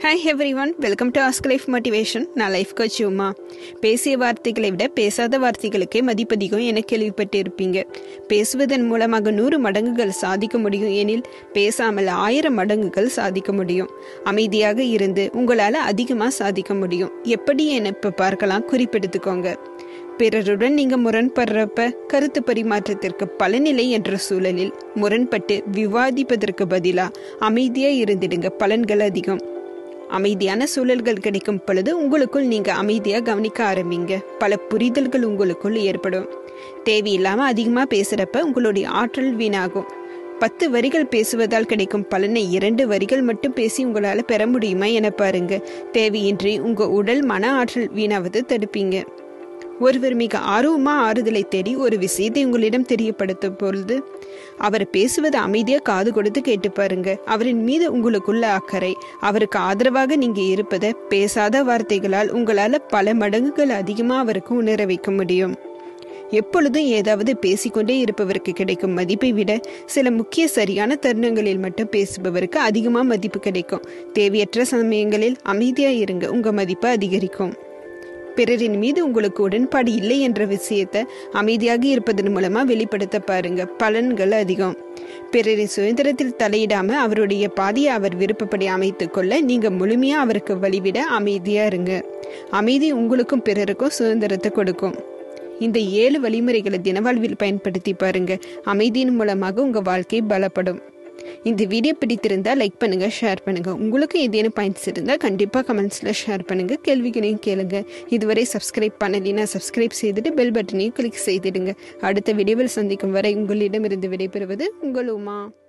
hi everyone welcome to ask life motivation நான் life coach Uma பேசிய வார்த்தைகளை விட பேசாத வார்த்தைகளுக்கே மதிப்பதிகம் என கேள்விப்பட்டிருப்பீங்க பேசுவதன் மூலமாக நூறு மடங்குகள் சாதிக்க முடியும் எனில் பேசாமல் ஆயிரம் மடங்குகள் சாதிக்க முடியும் அமைதியாக இருந்து உங்களால் அதிகமாக சாதிக்க முடியும் எப்படி என இப்போ பார்க்கலாம் குறிப்பெடுத்துக்கோங்க பிறருடன் நீங்க முரண்படுறப்ப கருத்து பரிமாற்றத்திற்கு பலனில்லை என்ற சூழலில் முரண்பட்டு விவாதிப்பதற்கு பதிலா அமைதியா இருந்திடுங்க பலன்கள் அதிகம் அமைதியான சூழல்கள் கிடைக்கும் பொழுது உங்களுக்குள் நீங்க அமைதியா கவனிக்க ஆரம்பிங்க பல புரிதல்கள் உங்களுக்குள் ஏற்படும் தேவையில்லாம அதிகமா பேசுறப்ப உங்களுடைய ஆற்றல் வீணாகும் பத்து வரிகள் பேசுவதால் கிடைக்கும் பலனை இரண்டு வரிகள் மட்டும் பேசி உங்களால பெற முடியுமா என பாருங்க தேவையின்றி உங்க உடல் மன ஆற்றல் வீணாவது தடுப்பீங்க ஒருவர் மிக ஆர்வமா ஆறுதலை தேடி ஒரு விஷயத்தை உங்களிடம் தெரியப்படுத்தும் பொழுது அவர் பேசுவது அமைதியா காது கொடுத்து கேட்டு பாருங்க அவரின் மீது உங்களுக்குள்ள அக்கறை அவருக்கு ஆதரவாக நீங்க இருப்பதை பேசாத வார்த்தைகளால் உங்களால பல மடங்குகள் அதிகமா அவருக்கு உணர வைக்க முடியும் எப்பொழுதும் ஏதாவது பேசிக்கொண்டே இருப்பவருக்கு கிடைக்கும் மதிப்பை விட சில முக்கிய சரியான தருணங்களில் மட்டும் பேசுபவருக்கு அதிகமா மதிப்பு கிடைக்கும் தேவையற்ற சமயங்களில் அமைதியா இருங்க உங்க மதிப்பு அதிகரிக்கும் பிறரின் மீது உங்களுக்கு உடன்பாடு இல்லை என்ற விஷயத்தை அமைதியாக இருப்பதன் மூலமா வெளிப்படுத்த பாருங்க பலன்கள் அதிகம் பிறரின் சுதந்திரத்தில் தலையிடாம அவருடைய பாதையை அவர் விருப்பப்படி அமைத்துக் கொள்ள நீங்க முழுமையா அவருக்கு வழிவிட அமைதியா இருங்க அமைதி உங்களுக்கும் பிறருக்கும் சுதந்திரத்தை கொடுக்கும் இந்த ஏழு வழிமுறைகளை தினவாழ்வில் பயன்படுத்தி பாருங்க அமைதியின் மூலமாக உங்க வாழ்க்கை பலப்படும் இந்த வீடியோ பிடித்திருந்தா லைக் பண்ணுங்க ஷேர் பண்ணுங்க உங்களுக்கு ஏதேனும் பாயிண்ட்ஸ் இருந்தால் கண்டிப்பாக கமெண்ட்ஸில் ஷேர் பண்ணுங்க கேள்விகளையும் கேளுங்க இதுவரை சப்ஸ்கிரைப் பண்ணலைன்னா சப்ஸ்கிரைப் செய்துட்டு பெல் பட்டனையும் கிளிக் செய்திடுங்க அடுத்த வீடியோவில் சந்திக்கும் வரை உங்களிடமிருந்து விடைபெறுவது உங்கள் உமா